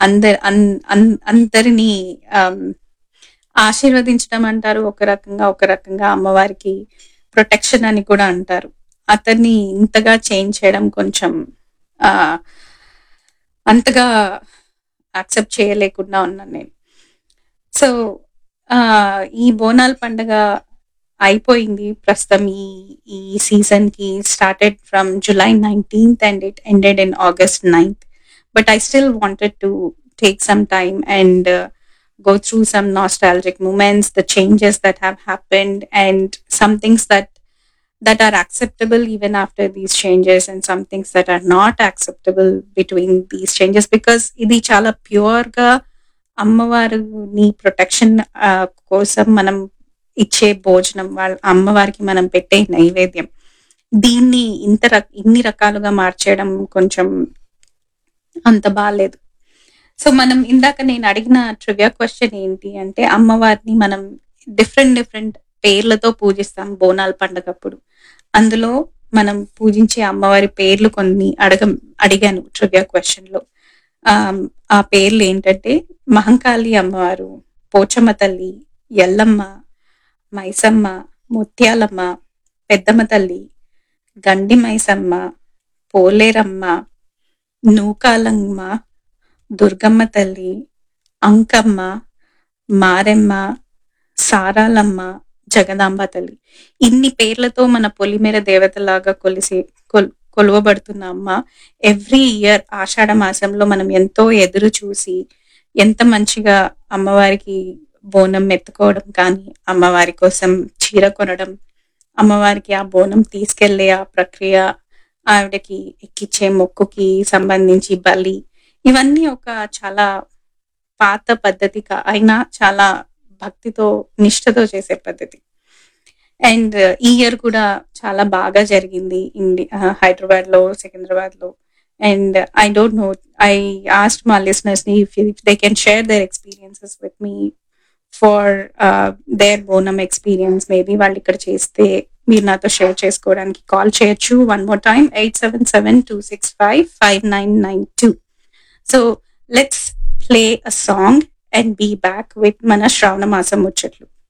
అందరి అన్- అన్- అందరినీ ఆమ్, ఆశీర్వదించడం అంటారు ఒక రకంగా ఒక రకంగా అమ్మవారికి ప్రొటెక్షన్ అని కూడా అంటారు అతన్ని ఇంతగా చేంజ్ చేయడం కొంచెం ఆ అంతగా యాక్సెప్ట్ చేయలేకుండా ఉన్నాను నేను సో ఆ ఈ బోనాల పండగ అయిపోయింది ప్రస్తుతం ఈ ఈ సీజన్ కి started from July nineteenth and it ended in August ninth but I still wanted to take some time and go through some nostalgic moments the changes that have happened and some things that that are acceptable even after these changes and some things that are not acceptable between these changes because ఇది చాలా pure గా అమ్మవారిని protection కోసం మనం ఇచ్చే భోజనం వాళ్ళ అమ్మవారికి మనం పెట్టే నైవేద్యం దీన్ని ఇంత రక- ఇన్ని రకాలుగా మార్చేయడం కొంచెం అంత బాగాలేదు సో మనం ఇందాక నేను అడిగిన ట్రివియా క్వశ్చన్ ఏంటి అంటే అమ్మవారిని మనం డిఫరెంట్ డిఫరెంట్ పేర్లతో పూజిస్తాం బోనాల పండగప్పుడు అందులో మనం పూజించే అమ్మవారి పేర్లు కొన్ని అడగ అడిగాను ట్రివియా క్వశ్చన్ లో ఆమ్, ఆ పేర్లు ఏంటంటే మహంకాళి అమ్మవారు పోచమ్మ తల్లి ఎల్లమ్మ మైసమ్మ ముత్యాలమ్మ పెద్దమ్మ తల్లి గండి మైసమ్మ పోలేరమ్మ నూకాలమ్మ దుర్గమ్మ తల్లి అంకమ్మ మారెమ్మ సారాలమ్మ జగదాంబ తల్లి ఇన్ని పేర్లతో మన పొలిమేర దేవతలాగా కొలిసి కొల్- కొలువబడుతున్న అమ్మ ఎవ్రీ ఇయర్ ఆషాఢ మాసంలో మనం ఎంతో ఎదురు చూసి ఎంత మంచిగా అమ్మవారికి బోనం ఎత్తుకోవడం కానీ అమ్మవారి కోసం చీర కొనడం అమ్మవారికి ఆ బోనం తీసుకెళ్లే ఆ ప్రక్రియ ఆవిడకి ఎక్కిచ్చే మొక్కుకి సంబంధించి బలి ఇవన్నీ ఒక చాలా పాత పద్ధతి కా- అయినా చాలా భక్తితో నిష్ఠతో చేసే పద్ధతి అండ్ ఈ ఇయర్ కూడా చాలా బాగా జరిగింది ఇండి హైదరాబాద్ లో సికింద్రాబాద్ లో and I don't know I asked మా లిసనర్స్ ని if they can share their experiences with me for their Bonam experience maybe వాళ్ళు ఇక్కడ చేస్తే మీరు నాతో షేర్ చేసుకోవడానికి కాల్ చేయొచ్చు one more time eight seven seven two six five five nine nine two so let's play a song and be back with మన శ్రావణ మాసం ముచ్చట్లు